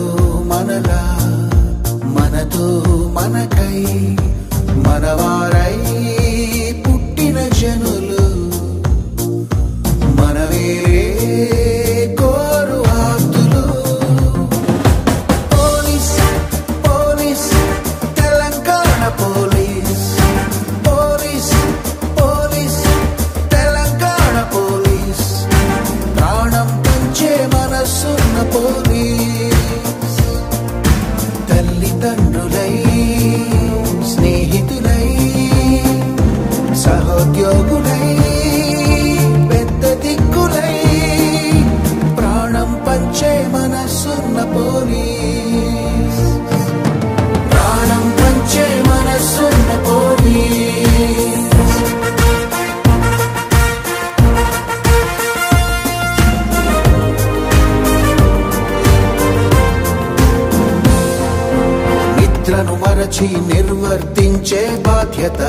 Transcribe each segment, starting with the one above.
మనలా మనతో మనకై మనవారై పుట్టిన జనులు మనవే కోరు ఆప్తులు police police Telangana police police police Telangana police ప్రాణం పెంచే మనసున్న పోలీస్ తల్లిదండ్రులై స్నేహితులై సహోద్యోగులై పెద్ద దిక్కులై ప్రాణం పంచే మనసున్న పోలీస్ ప్రాణం పంచే మనసున్న పోలీస్ నిద్రను మరచి నిర్వర్తించే బాధ్యత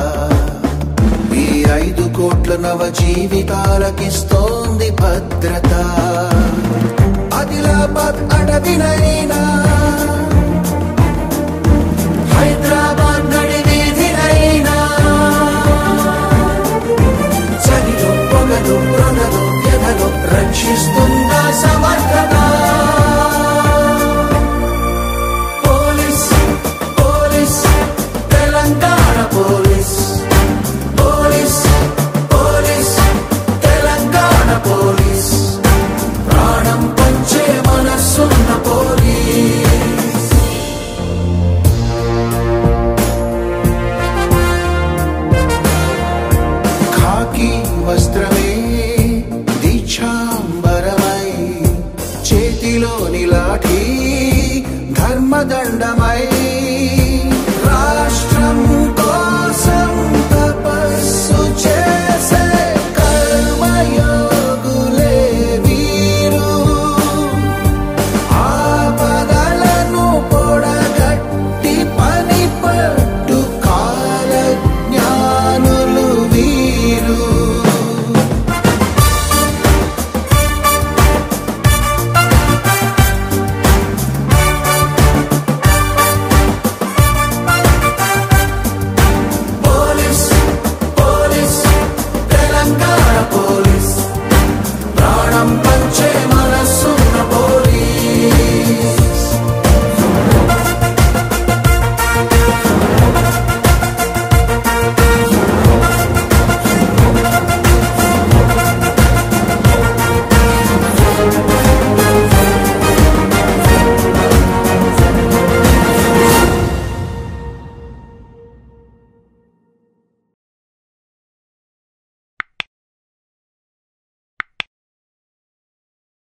ఈ ఐదు కోట్ల నవ జీవితాలకిస్తోంది భద్రత ఆదిలాబాద్ అడవినైనా హైదరాబాద్ నడి వీధినైనా చలిలో పొగలు రొనలు ఎదలు రక్షిస్తుందా సమర్థత police police Telangana police police police Telangana police ప్రాణం పంచే మనసున్న పోలీస్ ఖాకి వస్త్రమే దీక్షాంబరమై చేతిలోని లాఠీ ధర్మదండమై